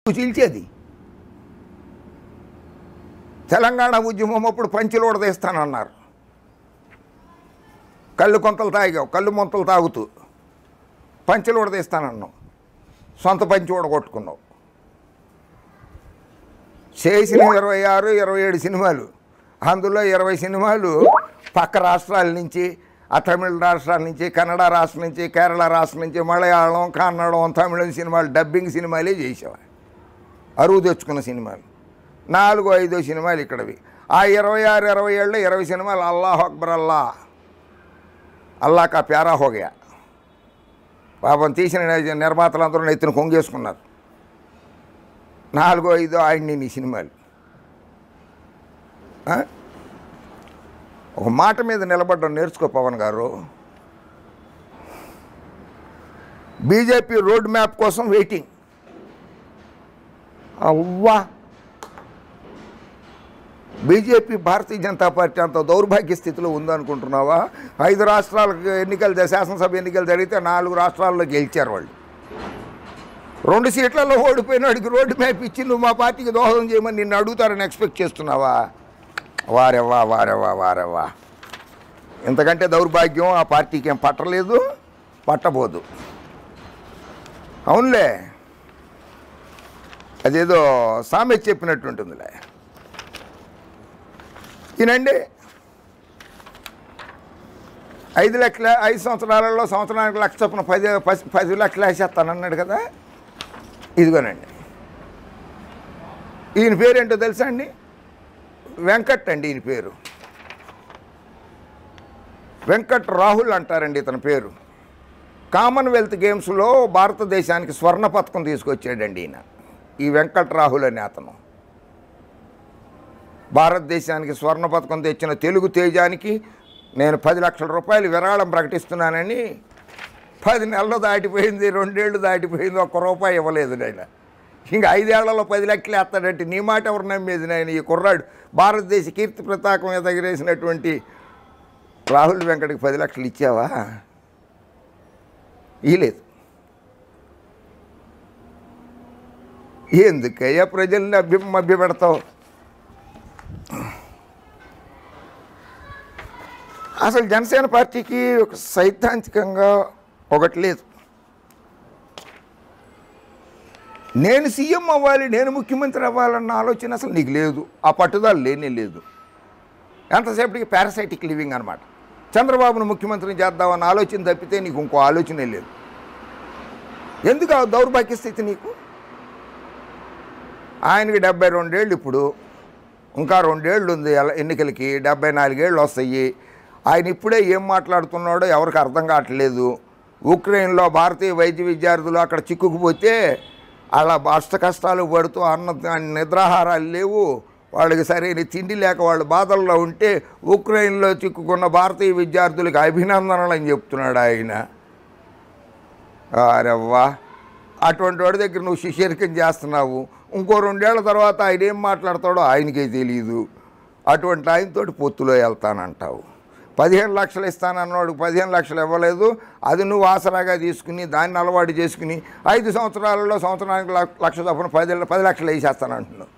చీల్చేది తెలంగాణ ఉద్యమం అప్పుడు పంచులు ఉడదీస్తానన్నారు కళ్ళు కొంతలు తాగావు కళ్ళు మొంతలు తాగుతూ పంచులు ఉడదీస్తానన్నావు సొంత పంచి ఊడగొట్టుకున్నావు చేసిన ఇరవై ఆరు ఇరవై ఏడు సినిమాలు అందులో ఇరవై సినిమాలు పక్క రాష్ట్రాల నుంచి ఆ తమిళ రాష్ట్రాల నుంచి కన్నడ రాష్ట్రం నుంచి కేరళ రాష్ట్రం నుంచి మలయాళం కన్నడం తమిళం సినిమాలు డబ్బింగ్ సినిమాలే చేసేవా అరువు తెచ్చుకున్న సినిమాలు నాలుగు ఐదు సినిమాలు ఇక్కడవి ఆ ఇరవై ఆరు ఇరవై ఏళ్ళు ఇరవై సినిమాలు అల్లాహ్ అక్బర్ అల్లా అల్లా కా ప్యారా హోగయా పాపం తీసిన నిర్మాతలందరూ నెత్తిన కొంగేసుకున్నారు నాలుగో ఐదో ఆడిని నీ సినిమాలు ఆ? ఒక మాట మీద నిలబడడం నేర్చుకో పవన్ గారు బీజేపీ రోడ్ మ్యాప్ కోసం వెయిటింగ్ అవ్వా బీజేపీ భారతీయ జనతా పార్టీ అంత దౌర్భాగ్య స్థితిలో ఉందనుకుంటున్నావా ఐదు రాష్ట్రాలకు ఎన్నికలు జ- శాసనసభ ఎన్నికలు జరిగితే నాలుగు రాష్ట్రాల్లో గెలిచారు వాళ్ళు రెండు సీట్లలో ఓడిపోయినాడికి రోడ్డు మ్యాప్ ఇచ్చి నువ్వు మా పార్టీకి దోహదం చేయమని నిన్ను అడుగుతారని ఎక్స్పెక్ట్ చేస్తున్నావా వారెవ్వా వారెవ్వా వారెవ్వా ఇంతకంటే దౌర్భాగ్యం ఆ పార్టీకి ఏం పట్టలేదు పట్టబోదు అవునులే అదేదో సామెత చెప్పినట్టుంటుందిలే ఈయనండి ఐదు లక్షల ఐదు సంవత్సరాలలో సంవత్సరానికి లక్ష చొప్పున పది పసి- పది లక్షలు వేసేస్తానన్నాడు కదా ఇదిగోనండి ఈయన పేరేంటో తెలుసా అండి వెంకట్ అండి ఈయన పేరు వెంకట్ రాహుల్ అంటారండి ఇతని పేరు కామన్వెల్త్ గేమ్స్లో భారతదేశానికి స్వర్ణ పథకం తీసుకొచ్చాడండి ఈయన ఈ వెంకట్ రాహుల్ అనే అతను భారతదేశానికి స్వర్ణ పథకం తెచ్చిన తెలుగు తేజానికి నేను పది లక్షల రూపాయలు విరాళం ప్రకటిస్తున్నానని పది నెలలు దాటిపోయింది రెండేళ్ళు దాటిపోయింది ఒక్క రూపాయి ఇవ్వలేదు నేను ఇంకా ఐదేళ్లలో పది లక్షలు వేస్తాడంటే నీ మాట ఎవరు నమ్మేది నేను ఈ కుర్రాడు భారతదేశ కీర్తి ప్రతాకం మీద ఎగరేసినటువంటి రాహుల్ వెంకటకి పది లక్షలు ఇచ్చావా ఇలేదు ఎందుకయ్యా ప్రజల్ని అభ్య మభ్య పెడతావు అసలు జనసేన పార్టీకి ఒక సైద్ధాంతికంగా ఒకటి లేదు నేను సీఎం అవ్వాలి నేను ముఖ్యమంత్రి అవ్వాలన్న ఆలోచన అసలు నీకు లేదు ఆ పట్టుదల లేనే లేదు ఎంతసేపటికి పారాసైటిక్ లివింగ్ అనమాట చంద్రబాబును ముఖ్యమంత్రిని చేద్దామన్న ఆలోచన తప్పితే నీకు ఇంకో ఆలోచనే లేదు ఎందుకు ఆ దౌర్భాగ్య స్థితి నీకు ఆయనకి డెబ్బై రెండేళ్ళు ఇప్పుడు ఇంకా రెండేళ్ళు ఉంది ఎల- ఎన్నికలకి డెబ్బై నాలుగేళ్ళు వస్తాయి ఆయన ఇప్పుడే ఏం మాట్లాడుతున్నాడో ఎవరికి అర్థం కావట్లేదు ఉక్రెయిన్లో భారతీయ వైద్య విద్యార్థులు అక్కడ చిక్కుకుపోతే అలా అష్ట కష్టాలు పడుతూ అన్న నిద్రాహారాలు లేవు వాళ్ళకి సరైన తిండి లేక వాళ్ళు బాధల్లో ఉంటే ఉక్రెయిన్లో చిక్కుకున్న భారతీయ విద్యార్థులకు అభినందనలు అని చెప్తున్నాడు ఆయన అరవ్వా అటువంటి వాడి దగ్గర నువ్వు శిష్యరికం చేస్తున్నావు ఇంకో రెండేళ్ల తర్వాత ఆయన ఏం మాట్లాడతాడో ఆయనకే తెలియదు అటువంటి ఆయనతోటి పొత్తులో వెళ్తానంటావు పదిహేను లక్షలు ఇస్తానన్నవాడు పదిహేను లక్షలు ఇవ్వలేదు అది నువ్వు ఆసరాగా తీసుకుని దాన్ని అలవాటు చేసుకుని ఐదు సంవత్సరాలలో సంవత్సరానికి లక్ష- లక్ష చొప్పున పది పది లక్షలు వేసేస్తానంటున్నావు